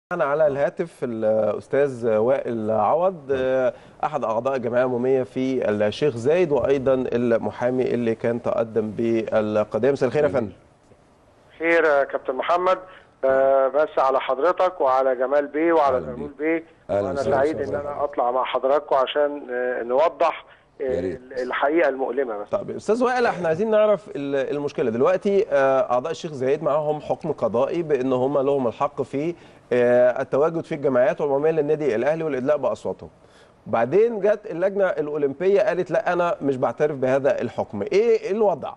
معنا على الهاتف الاستاذ وائل عوض احد اعضاء الجمعيه العموميه في الشيخ زايد وايضا المحامي اللي كان تقدم بالقضيه مساء الخير يا فندم خير يا كابتن محمد آه، بس على حضرتك وعلى جمال بيه وعلى أهلا زغلول بيك. بيه أهلا وانا وسهلا سعيد وسهلا. ان انا اطلع مع حضراتكم عشان آه، نوضح آه، يا ريت. الحقيقه المؤلمه بس طيب استاذ وائل احنا عايزين نعرف ال- المشكله دلوقتي آه، اعضاء الشيخ زايد معاهم حكم قضائي بان هم لهم الحق في آه، التواجد في الجمعيات والعموميه للنادي الاهلي والادلاء باصواتهم بعدين جت اللجنه الاولمبيه قالت لا انا مش بعترف بهذا الحكم ايه الوضع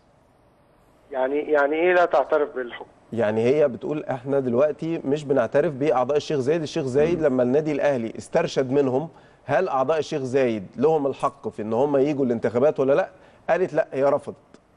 يعني يعني ايه لا تعترف بالحكم يعني هي بتقول احنا دلوقتي مش بنعترف باعضاء الشيخ زايد الشيخ زايد لما النادي الاهلي استرشد منهم هل اعضاء الشيخ زايد لهم الحق في ان هم يجوا الانتخابات ولا لا قالت لا هي رفضت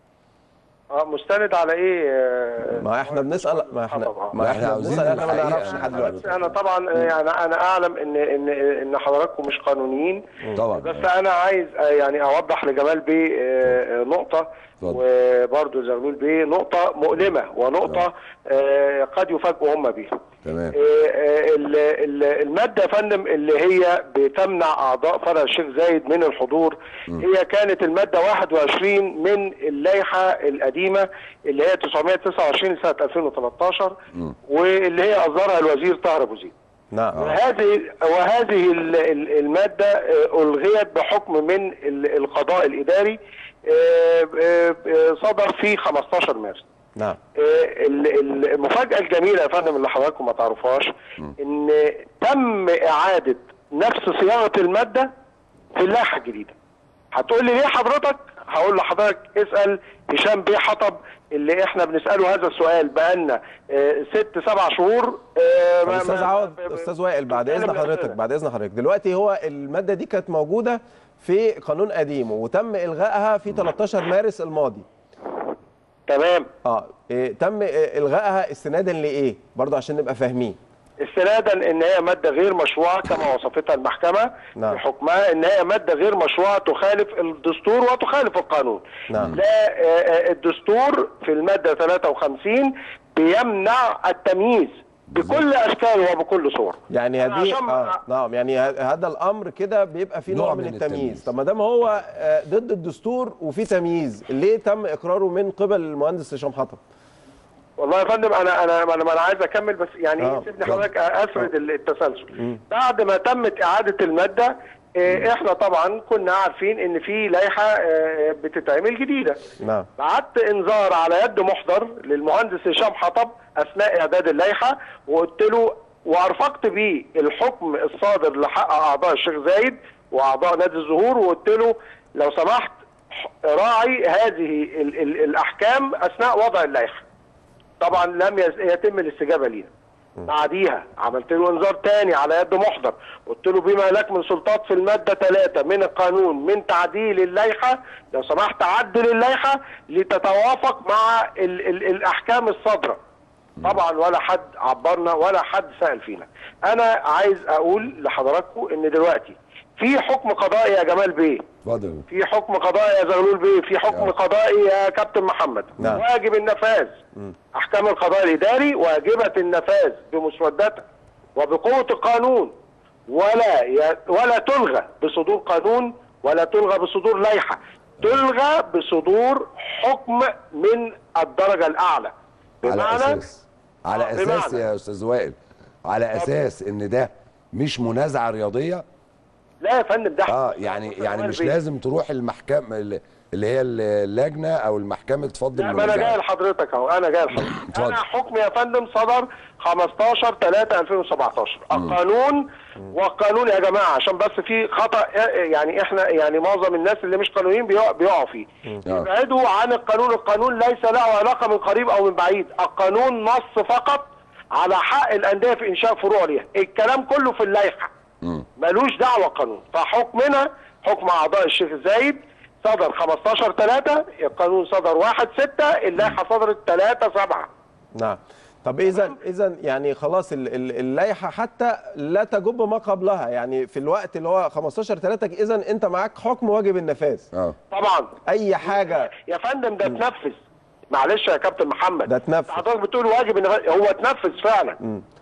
اه مستند على ايه آه، ما احنا بنسال ما احنا طبعا. ما احنا احنا عاوزين بنسال احنا ما الحقيقة. نعرفش لحد دلوقتي بس انا طبعا آه، يعني انا اعلم ان ان ان حضراتكم مش قانونيين طبعا بس انا عايز آه، يعني اوضح لجمال بيه آه، آه، نقطه اتفضل. وبرضه زغلول بيه نقطه مؤلمه ونقطه آه، قد يفاجئوا هم بيها تمام آه، آه، ال- ال- الماده يا فندم اللي هي بتمنع اعضاء فرع الشيخ زايد من الحضور هي كانت الماده 21 من اللائحه القديمه اللي هي 929 سنه 2013 واللي هي اصدرها الوزير طاهر ابو زيد نعم وهذه وهذه ال- ال- الماده آه، الغيت بحكم من ال- القضاء الاداري آه، آه، آه، صدر في 15 مارس نعم آه، ال- ال- المفاجاه الجميله يا فندم اللي حضراتكم ما تعرفوهاش ان تم اعاده نفس صياغه الماده في اللائحه الجديده هتقول لي ليه حضرتك هقول لحضرتك اسال هشام بيه حطب اللي احنا بنساله هذا السؤال بقالنا آه، ست سبع شهور آه، طب ما- استاذ ما- عوض ما- استاذ وائل بعد بنتكلم اذن حضرتك بالأسئلة. بعد اذن حضرتك دلوقتي هو الماده دي كانت موجوده في قانون قديم وتم الغائها في 13 مارس الماضي تمام اه إيه تم إيه الغائها استنادا لايه برضه عشان نبقى فاهمين استنادا ان هي ماده غير مشروعه كما وصفتها المحكمه نعم. في حكمها ان هي ماده غير مشروعه تخالف الدستور وتخالف القانون نعم. لا آه، آه، الدستور في الماده 53 بيمنع التمييز بكل اشكاله وبكل صوره يعني هذه عشان- آه نعم يعني ه- هذا الامر كده بيبقى فيه نوع, نوع من من التمييز التمييز. طب ما دام هو آه، ضد الدستور وفي تمييز ليه تم اقراره من قبل المهندس هشام حطب والله يا فندم انا انا انا, أنا عايز اكمل بس يعني آه، ايه سيبني اتفضل. حضرتك اسرد التسلسل بعد ما تمت اعاده الماده آه، احنا طبعا كنا عارفين ان في لائحه آه، بتتعمل جديده نعم بعت انذار على يد محضر للمهندس هشام حطب اثناء اعداد اللائحه وقلت له وارفقت بيه الحكم الصادر لحق اعضاء الشيخ زايد واعضاء نادي الزهور وقلت له لو سمحت راعي هذه ال ال الاحكام اثناء وضع اللائحه. طبعا لم يز- يتم الاستجابه لينا. بعديها عملت له انذار تاني على يد محضر قلت له بما لك من سلطات في الماده 3 من القانون من تعديل اللائحه لو سمحت عدل اللائحه لتتوافق مع ال ال الاحكام الصادره طبعا ولا حد عبرنا ولا حد سال فينا انا عايز اقول لحضراتكم ان دلوقتي في حكم قضائي يا جمال بيه اتفضل في حكم قضائي يا زغلول بيه في حكم آه. قضائي يا كابتن محمد نعم. واجب النفاذ احكام القضاء الاداري واجبه النفاذ بمسودتها وبقوه القانون ولا ي... ولا تلغى بصدور قانون ولا تلغى بصدور لائحه تلغى بصدور حكم من الدرجه الاعلى على بمعنى اساس على آه، اساس بمعنى. يا استاذ وائل على اساس ان ده مش منازعه رياضيه لا يا فندم ده اه يعني يعني جمال مش بيه. لازم تروح المحكمه اللي اللي هي اللجنه او المحكمه تفضل لا ما انا جاي المنازعه لحضرتك اهو انا جاي لحضرتك اتفضل. انا حكم يا فندم صدر 15 3 2017 القانون والقانون يا جماعه عشان بس في خطا يعني احنا يعني معظم الناس اللي مش قانونيين بيقع- بيقعوا فيه ابعدوا عن القانون القانون ليس له علاقه من قريب او من بعيد القانون نص فقط على حق الانديه في انشاء فروع ليها الكلام كله في اللائحه ملوش دعوه قانون فحكمنا حكم اعضاء الشيخ زايد صدر 15 3 القانون صدر 1 6 اللائحه صدرت 3 7 نعم طب اذا اذا يعني خلاص ال- ال- اللائحه حتى لا تجب ما قبلها يعني في الوقت اللي هو 15 3 اذا انت معاك حكم واجب النفاذ اه طبعا اي حاجه يا فندم ده اتنفذ معلش يا كابتن محمد ده اتنفذ. حضرتك بتقول واجب ان هو اتنفذ فعلا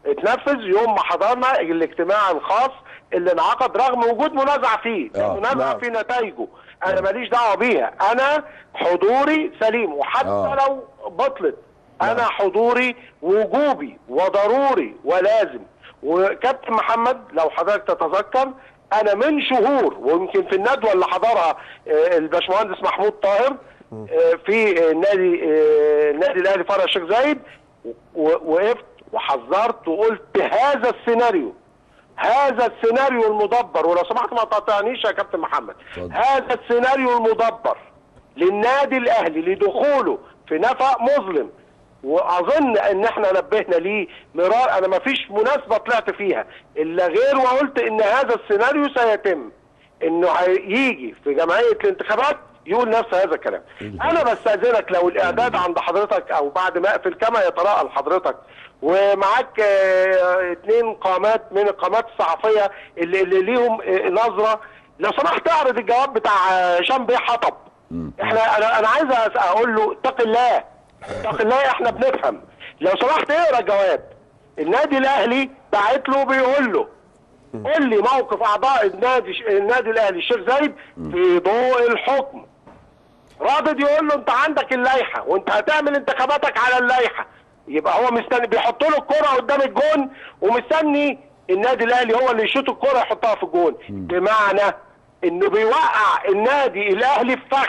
اتنفذ يوم ما حضرنا الاجتماع الخاص اللي انعقد رغم وجود منازع فيه ده آه، منازع نعم. في نتائجه انا ماليش دعوه بيها انا حضوري سليم وحتى آه. لو بطلت انا حضوري وجوبي وضروري ولازم وكابتن محمد لو حضرتك تتذكر انا من شهور ويمكن في الندوه اللي حضرها آه، الباشمهندس محمود طاهر آه، في النادي آه، النادي الاهلي فرع الشيخ زايد و- وقفت وحذرت وقلت هذا السيناريو هذا السيناريو المدبر ولو سمحت ما تقاطعنيش يا كابتن محمد اتفضل. هذا السيناريو المدبر للنادي الاهلي لدخوله في نفق مظلم واظن ان احنا نبهنا ليه مرار انا ما فيش مناسبه طلعت فيها الا غير وقلت ان هذا السيناريو سيتم انه هيجي في جمعيه الانتخابات يقول نفس هذا الكلام انا بستاذنك لو الاعداد عند حضرتك او بعد ما اقفل كما يتراءى لحضرتك ومعاك آه، اتنين قامات من القامات الصحفيه اللي, اللي ليهم آه، نظره لو سمحت اعرض الجواب بتاع آه، هشام بيه حطب احنا انا انا عايز أس- اقول له اتق الله اتق الله احنا بنفهم لو سمحت اقرا الجواب النادي الاهلي بعت له بيقول له قول لي موقف اعضاء النادي النادي الاهلي الشيخ زايد في ضوء الحكم رادد يقول له انت عندك اللائحه وانت هتعمل انتخاباتك على اللائحه يبقى هو مستني بيحط له الكره قدام الجون ومستني النادي الاهلي هو اللي يشوط الكره يحطها في الجون بمعنى انه بيوقع النادي الاهلي في فخ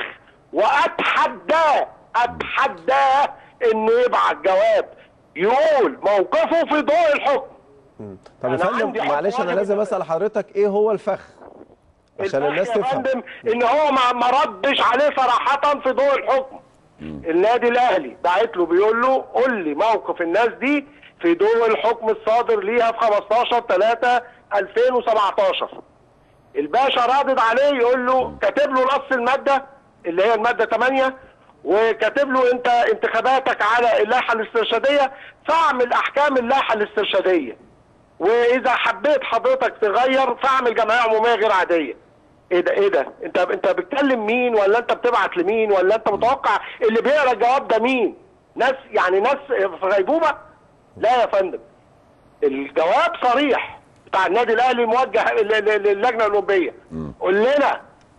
واتحداه اتحداه انه يبعت جواب يقول موقفه في ضوء الحكم طب يا أنا فندم عندي حق معلش انا واجب لازم التفاهم. اسال حضرتك ايه هو الفخ عشان الفخ الناس يا تفهم فندم ان هو ما ما ردش عليه صراحه في ضوء الحكم النادي الاهلي بعت له بيقول له قول لي موقف الناس دي في ضوء الحكم الصادر ليها في 15 3 2017 الباشا رادد عليه يقول له كاتب له نص الماده اللي هي الماده 8 وكاتب له انت انتخاباتك على اللائحه الاسترشاديه فاعمل احكام اللائحه الاسترشاديه واذا حبيت حضرتك تغير فاعمل جمعيه عموميه غير عاديه ايه ده ايه ده انت انت بتكلم مين ولا انت بتبعت لمين ولا انت متوقع اللي بيقرا الجواب ده مين ناس يعني ناس في غيبوبه لا يا فندم الجواب صريح بتاع النادي الاهلي موجه ل- ل- للجنه الاولمبيه قول لنا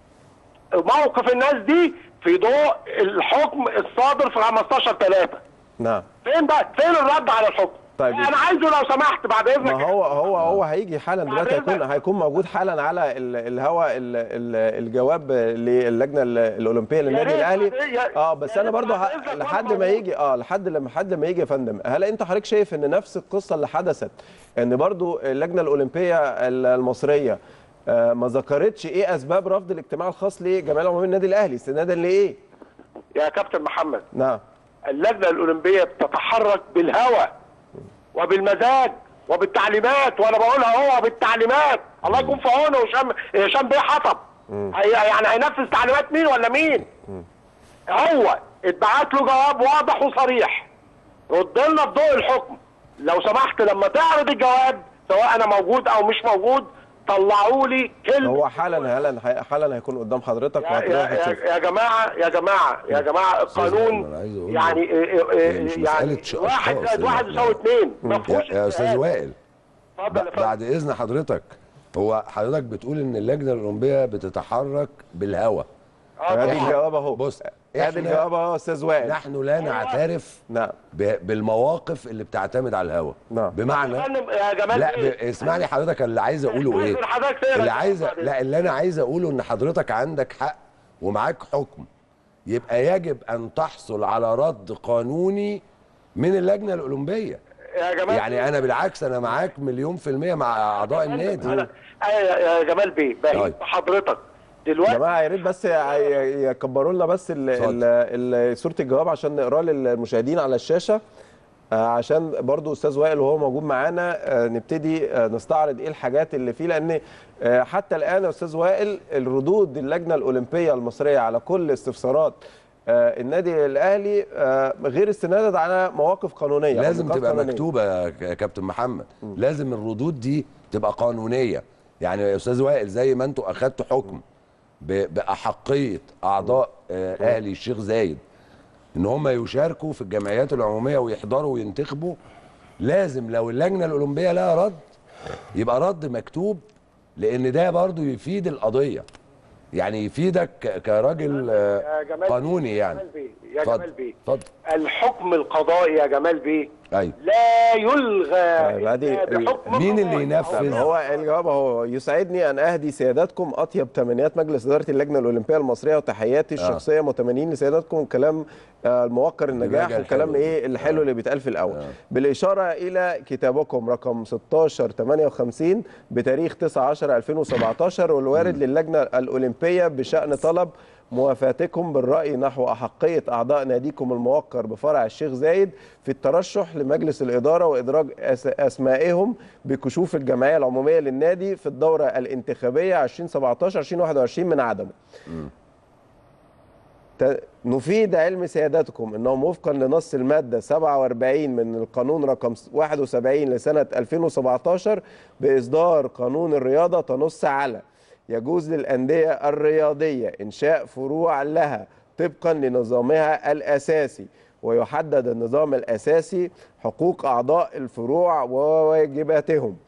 موقف الناس دي في ضوء الحكم الصادر في 15 3 نعم فين بقى فين الرد على الحكم طيب. انا عايزه لو سمحت بعد اذنك ما هو هو هو هيجي حالا دلوقتي بعد هيكون إذنك. هيكون موجود حالا على ال- الهواء ال- ال- الجواب للجنه ال- الاولمبيه للنادي ريت الاهلي بعد إذنك. اه بس يا انا ريت برضو بعد ه- إذنك لحد برضو ما موجود. يجي اه لحد لما لحد ما يجي يا فندم هل انت حضرتك شايف ان نفس القصه اللي حدثت ان برضو اللجنه الاولمبيه ال- المصريه آه ما ذكرتش ايه اسباب رفض الاجتماع الخاص لجمعيه العموميه النادي الاهلي استنادا لايه؟ يا كابتن محمد نعم اللجنه الاولمبيه بتتحرك بالهوى وبالمزاج وبالتعليمات وانا بقولها هو بالتعليمات الله يكون في عونه هشام هشام بيه حطب هي يعني هينفذ تعليمات مين ولا مين هو اتبعت له جواب واضح وصريح رد لنا في ضوء الحكم لو سمحت لما تعرض الجواب سواء انا موجود او مش موجود طلعوا لي كلمه هو حالا حالا حالا هيكون قدام حضرتك يا, وهتلاقيها يا, هتشوف يا, يا جماعه يا جماعه يا جماعه القانون أنا عايز أقول يعني له، إيه إيه هي مش يعني مسألة ش- واحد أشخاص، زائد لا، واحد لا. يساوي اثنين ما يا, فيهوش يا استاذ اجتهاد. وائل اتفضل يا ب- فندم. بعد اذن حضرتك هو حضرتك بتقول ان اللجنه الاولمبيه بتتحرك بالهوى آه، ادي طبعاً. الجواب اهو بص، ادي إحنا- الجواب اهو يا استاذ وائل نحن لا نعترف نعم ب- بالمواقف اللي بتعتمد على الهوى نعم. يا بمعنى فندم يا جمال لا ب... بيه. اسمعني حضرتك اللي عايز اقوله ايه استاذن حضرتك تقرا اللي عايز الجواب لا اللي انا عايز اقوله ان حضرتك عندك حق ومعاك حكم يبقى يجب ان تحصل على رد قانوني من اللجنه الاولمبيه يا جمال يعني انا بالعكس انا معاك مليون في الميه مع اعضاء النادي أنا- آه، يا يا جمال بيه طيب. بهيب حضرتك يا دلوقتي جماعه يا ريت بس ي- ي- يكبروا لنا بس ال اتفضل. ال ال صوره الجواب عشان نقراه للمشاهدين على الشاشه آه، عشان برضو استاذ وائل وهو موجود معانا آه، نبتدي آه، نستعرض ايه الحاجات اللي فيه لان آه، حتى الان يا استاذ وائل الردود اللجنه الاولمبيه المصريه على كل استفسارات آه، النادي الاهلي آه، غير استنادت على مواقف قانونيه أو لازم نقاط تبقى قانونية. مكتوبه يا ك- كابتن محمد لازم الردود دي تبقى قانونيه يعني يا استاذ وائل زي ما انتوا اخدتوا حكم ب- باحقيه اعضاء آه، اهلي الشيخ زايد ان هم يشاركوا في الجمعيات العموميه ويحضروا وينتخبوا لازم لو اللجنه الاولمبيه لها رد يبقى رد مكتوب لان ده برضو يفيد القضيه يعني يفيدك ك- كراجل آه، يا جمال قانوني يا يعني جمال بيه يا اتفضل، جمال بيه اتفضل الحكم القضائي يا جمال بيه ايوه لا يلغى طيب، هذه إلا بحكم مين اللي قضائي. ينفذ؟ طب هو الجواب هو يسعدني ان اهدي سيادتكم اطيب تمنيات مجلس اداره اللجنه الاولمبيه المصريه وتحياتي الشخصيه متمنين لسيادتكم كلام آه، الموقر النجاح الحلو والكلام ده. ايه الحلو آه. اللي بيتقال في الاول آه. بالاشاره الى كتابكم رقم 1658 بتاريخ 9 10 2017 والوارد للجنه الاولمبيه بشان طلب موافاتكم بالرأي نحو أحقية أعضاء ناديكم الموقر بفرع الشيخ زايد في الترشح لمجلس الإدارة وإدراج أس- أسمائهم بكشوف الجمعية العمومية للنادي في الدورة الانتخابية 2017 2021 من عدمه ت- نفيد علم سيادتكم انهم وفقا لنص الماده 47 من القانون رقم 71 لسنه 2017 باصدار قانون الرياضه تنص على يجوز للانديه الرياضيه انشاء فروع لها طبقا لنظامها الاساسي ويحدد النظام الاساسي حقوق اعضاء الفروع وواجباتهم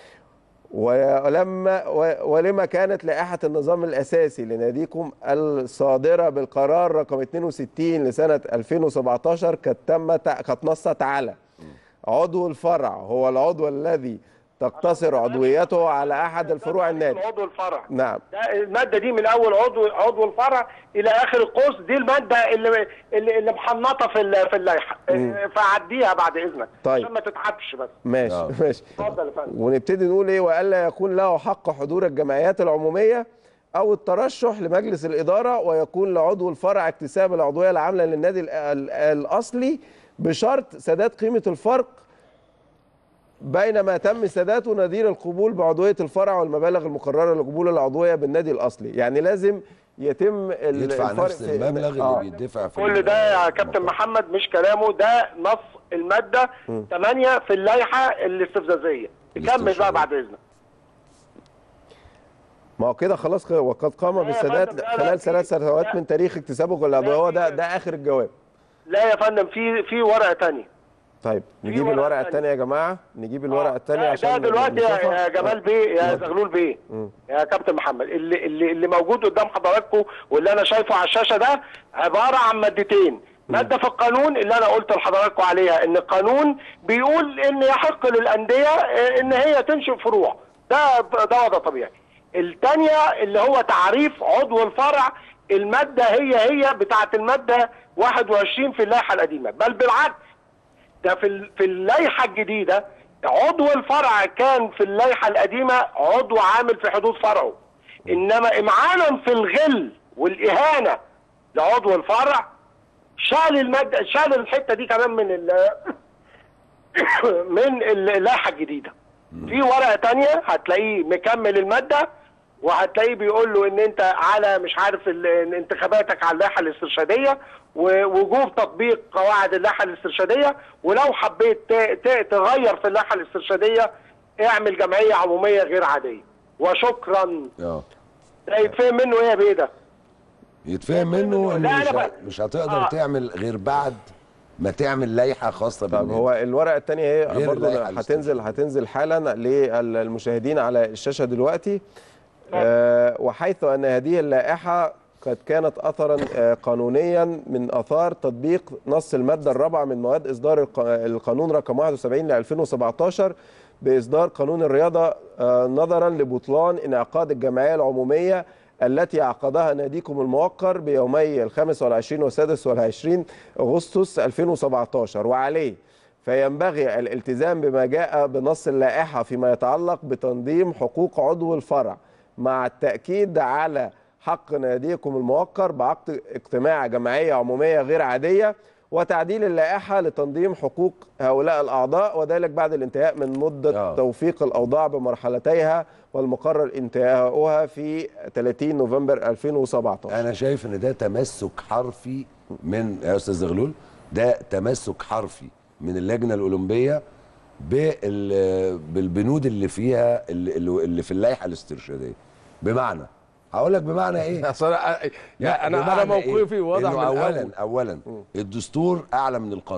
ولما ولما كانت لائحة النظام الأساسي لناديكم الصادرة بالقرار رقم 62 لسنة 2017 قد تم قد نصت على عضو الفرع هو العضو الذي تقتصر عضويته على أحد الفروع النادي عضو الفرع نعم ده الماده دي من اول عضو عضو الفرع الى اخر القوس دي الماده اللي اللي, اللي محنطه في ال- في اللائحه فعديها بعد اذنك طيب. عشان ما تتعبش بس ماشي آه. ماشي اتفضل يا فندم ونبتدي نقول ايه والا يكون له حق حضور الجمعيات العموميه او الترشح لمجلس الاداره ويكون لعضو الفرع اكتساب العضويه العامله للنادي ال- ال- الاصلي بشرط سداد قيمه الفرق بين ما تم سداده نظير القبول بعضويه الفرع والمبالغ المقرره لقبول العضويه بالنادي الاصلي يعني لازم يتم ال- يدفع الفرق نفس في- المبلغ اللي آه. بيدفع في كل ده يا كابتن المقر. محمد مش كلامه ده نص الماده 8 في اللائحه الاستفزازيه كمل الاستفزازية. بقى بعد اذنك ما هو كده خلاص وقد قام يا بالسداد فندم، لا، لا، خلال في- ثلاث سنوات لا. من تاريخ اكتسابه العضويه هو ده ده اخر الجواب لا يا فندم في في ورقه ثانيه طيب نجيب ورقة الورقه تانية. الثانيه يا جماعه نجيب الورقه الثانيه ده- عشان ده دلوقتي يا نشوفها. يا جمال بيه يا زغلول بيه يا كابتن محمد اللي اللي اللي موجود قدام حضراتكم واللي انا شايفه على الشاشه ده عباره عن مادتين ماده في القانون اللي انا قلت لحضراتكم عليها ان القانون بيقول ان يحق للانديه آه، ان هي تنشئ فروع ده ده وضع طبيعي الثانيه اللي هو تعريف عضو الفرع الماده هي هي بتاعه الماده 21 في اللائحه القديمه بل بالعكس ده في ال- في اللائحه الجديده عضو الفرع كان في اللائحه القديمه عضو عامل في حدود فرعه انما امعانا في الغل والاهانه لعضو الفرع شال الماده شال الحته دي كمان من ال من اللائحه الجديده في ورقه تانية هتلاقيه مكمل الماده وهتلاقيه بيقول له ان انت على مش عارف ال- إن انتخاباتك على اللائحه الاسترشاديه ووجوب تطبيق قواعد اللائحه الاسترشاديه ولو حبيت ت- ت- تغير في اللائحه الاسترشاديه اعمل جمعيه عموميه غير عاديه وشكرا اه ده يتفهم منه ايه يا بيه ده يتفهم منه لا، انه أنا مش, ه- بقى- مش هتقدر آه. تعمل غير بعد ما تعمل لائحه خاصه طب بالنادي. هو الورقه الثانيه هي غير برضه اللائحة هتنزل هتنزل حالا للمشاهدين على الشاشه دلوقتي آه وحيث ان هذه اللائحه قد كانت اثرا آه قانونيا من اثار تطبيق نص الماده الرابعه من مواد اصدار الق- القانون رقم 71 ل 2017 باصدار قانون الرياضه آه نظرا لبطلان انعقاد الجمعيه العموميه التي عقدها ناديكم الموقر بيومي الخامس والعشرين والسادس والعشرين أغسطس 2017 وعليه فينبغي الالتزام بما جاء بنص اللائحة فيما يتعلق بتنظيم حقوق عضو الفرع مع التأكيد على حق ناديكم الموقر بعقد اجتماع جمعية عمومية غير عادية وتعديل اللائحة لتنظيم حقوق هؤلاء الأعضاء وذلك بعد الانتهاء من مدة آه. توفيق الأوضاع بمرحلتيها والمقرر انتهاؤها في 30 نوفمبر 2017 انا شايف ان ده تمسك حرفي من يا استاذ زغلول ده تمسك حرفي من اللجنه الاولمبيه بال- بالبنود اللي فيها اللي, اللي في اللائحه الاسترشاديه بمعنى هقول لك بمعنى ايه أصل أنا- لا انا بمعنى انا موقفي إيه؟ واضح إنه من اولا الأول. اولا الدستور اعلى من القانون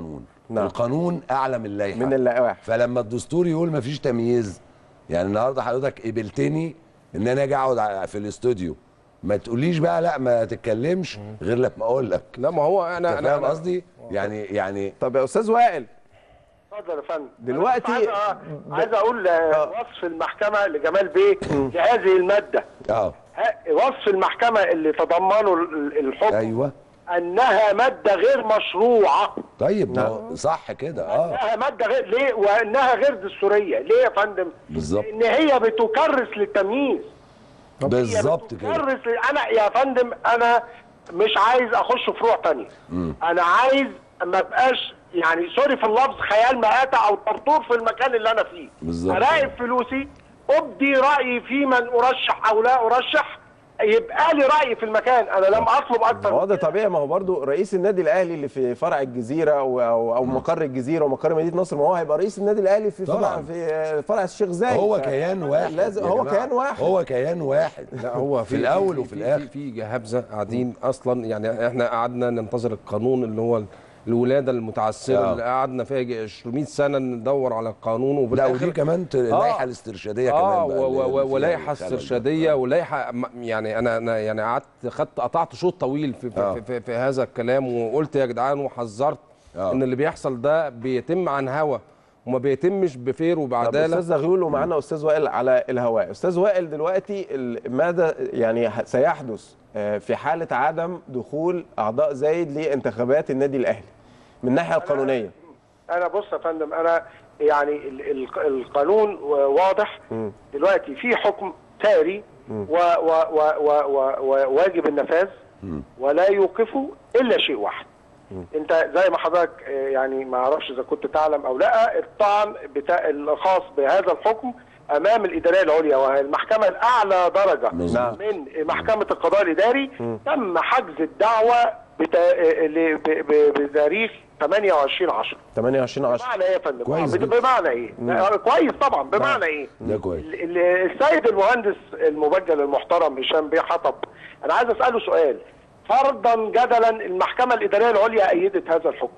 نعم. القانون اعلى من اللائحه من اللائحه فلما الدستور يقول مفيش تمييز يعني النهارده حضرتك قبلتني ان انا اجي اقعد ع- في الاستوديو ما تقوليش بقى لا ما تتكلمش غير لما اقول لك لا ما هو انا انت انا فاهم أنا- قصدي يعني يعني طب يا استاذ وائل اتفضل يا فندم دلوقتي- أنا بس عايز, عايز اقول آه، وصف المحكمه لجمال بيه لهذه الماده اه ه- وصف المحكمه اللي تضمنه ال- الحكم ايوه انها ماده غير مشروعه طيب ما هو صح كده اه انها ماده غير ليه وانها غير دستوريه ليه يا فندم بالظبط. ان هي بتكرس للتمييز هي بالظبط كده بتكرس ل- انا يا فندم انا مش عايز اخش فروع تانية انا عايز ما بقاش يعني سوري في اللفظ خيال مآتة او طرطور في المكان اللي انا فيه بالظبط. اراقب فلوسي ابدي رايي في من ارشح او لا ارشح يبقى لي راي في المكان انا لم اطلب اكتر هو من ده كده. طبيعي ما هو برضو رئيس النادي الاهلي اللي في فرع الجزيره او او, أو مقر الجزيره ومقر مدينه نصر ما هو هيبقى رئيس النادي الاهلي في فرع طبعاً. في فرع الشيخ زايد هو ف- كيان واحد لازم يا هو جماعة. كيان واحد هو كيان واحد لا هو في الأول وفي في الآخر. في, في جهابزه قاعدين اصلا يعني احنا قعدنا ننتظر القانون اللي هو الولاده المتعسره آه. اللي قعدنا فيها يجي 200 سنه ندور على القانون وفي لا الآخر ودي كمان ت- اللائحه الاسترشاديه اه كمان بقى و- اللي- و- اللي فيها ولائحه الخلل ده. استرشاديه ولائحه م- يعني انا انا يعني قعدت خدت قطعت شوط طويل في في, آه. في, في, في هذا الكلام وقلت يا جدعان وحذرت آه. ان اللي بيحصل ده بيتم عن هوى وما بيتمش بفير طب وبعداله استاذ زغلول ومعانا استاذ وائل على الهواء استاذ وائل دلوقتي ال- ماذا يعني ه- سيحدث آه، في حاله عدم دخول اعضاء زايد لانتخابات النادي الاهلي من الناحيه القانونيه انا بص يا فندم انا يعني ال- ال- القانون واضح دلوقتي في حكم ساري وواجب النفاذ ولا يوقفه الا شيء واحد انت زي ما حضرتك آه، يعني ما اعرفش اذا كنت تعلم او لا الطعن بتاع الخاص بهذا الحكم امام الاداريه العليا وهي المحكمه الاعلى درجه مظبوط. من محكمه القضاء الاداري تم حجز الدعوه بتا... ل- ب- ب- بتاريخ 28 10 28 10 بمعنى ايه يا فندم؟ كويس آه، جدا. بمعنى ايه؟ آه، كويس طبعا بمعنى ايه؟ ده كويس ال- ال- السيد المهندس المبجل المحترم هشام بيه حطب انا عايز اساله سؤال فرضا جدلا المحكمه الاداريه العليا ايدت هذا الحكم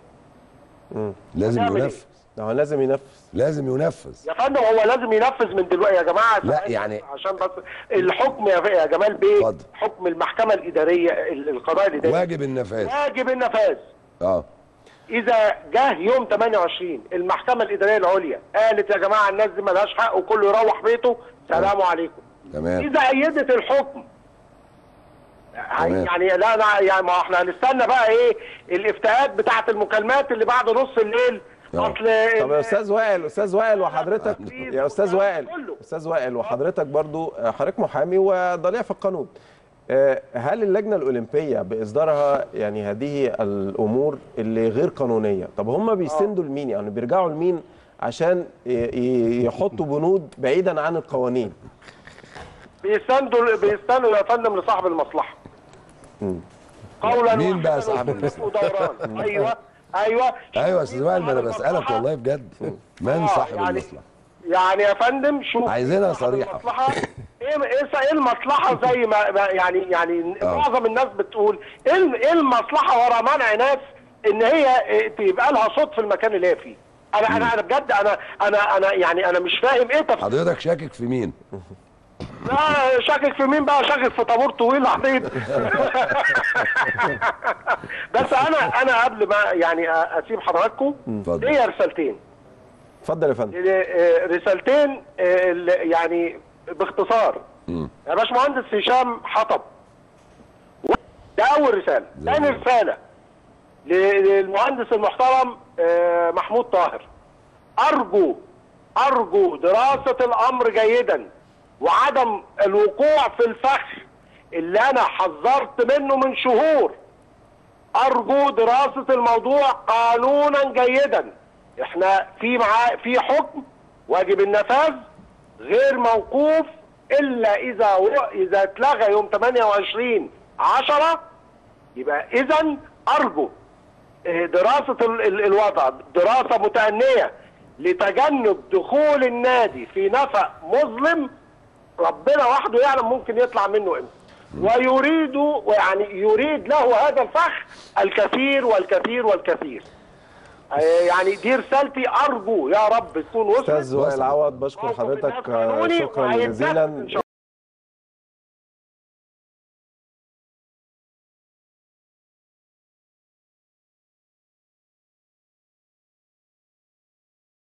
لازم هنعمل ينفذ هو لازم ينفذ لازم ينفذ يا فندم هو لازم ينفذ من دلوقتي يا جماعه لا، يعني- عشان بس الحكم يا يا جمال بيه اتفضل. حكم المحكمه الاداريه ال- القضاء الاداري واجب النفاذ واجب النفاذ اه اذا جه يوم 28 المحكمه الاداريه العليا قالت يا جماعه الناس دي ملهاش حق وكله يروح بيته سلام عليكم تمام اذا ايدت الحكم تمام. يعني لا لا يعني ما احنا هنستنى بقى ايه الافتاءات بتاعه المكالمات اللي بعد نص الليل آه. اصل طب يا استاذ وائل استاذ وائل وحضرتك تنفيذ يا استاذ والكلام وائل كله. استاذ وائل وحضرتك برضو آه، حضرتك محامي وضليع في القانون آه، هل اللجنه الاولمبيه باصدارها يعني هذه الامور اللي غير قانونيه طب هم بيسندوا لمين يعني بيرجعوا لمين عشان ي- ي- يحطوا بنود بعيدا عن القوانين بيستندوا بيستندوا يا فندم لصاحب المصلحه قولا مين واحدا بقى صاحب وسكوت ودوران ايوه ايوه ايوه يا استاذ وائل ما انا صاحب بسالك المصلحة. والله بجد من آه، صاحب يعني- المصلحه يعني يا فندم شوف عايزينها صاحب صريحة. المصلحه ايه ايه ايه المصلحه زي ما ما- يعني يعني آه. معظم الناس بتقول ايه الم- ايه المصلحه ورا منع ناس ان هي إيه، تبقى لها صوت في المكان اللي هي فيه انا انا انا بجد انا انا انا يعني انا مش فاهم ايه تفسير حضرتك شاكك في مين لا شاكك في مين بقى شاكك في طابور طويل عريض بس انا انا قبل ما يعني اسيب حضراتكم اتفضل. هي رسالتين اتفضل يا فندم آه، رسالتين آه، ال- يعني باختصار يا باشمهندس هشام حطب ده اول رساله زي ثاني الفل. رساله ل- للمهندس المحترم آه، محمود طاهر ارجو ارجو دراسه الامر جيدا وعدم الوقوع في الفخ اللي انا حذرت منه من شهور ارجو دراسه الموضوع قانونا جيدا احنا في معاه في حكم واجب النفاذ غير موقوف الا اذا و... اذا اتلغى يوم 28 10 يبقى اذا ارجو آه، دراسه ال- ال- الوضع دراسه متأنية لتجنب دخول النادي في نفق مظلم ربنا وحده يعلم ممكن يطلع منه امتى ويريد يعني يريد له هذا الفخ الكثير والكثير والكثير آه، يعني دي رسالتي ارجو يا رب تكون وصلت استاذ وائل عوض بشكر موقف حضرتك القانوني شكرا وهيتنفذ جزيلا إن شاء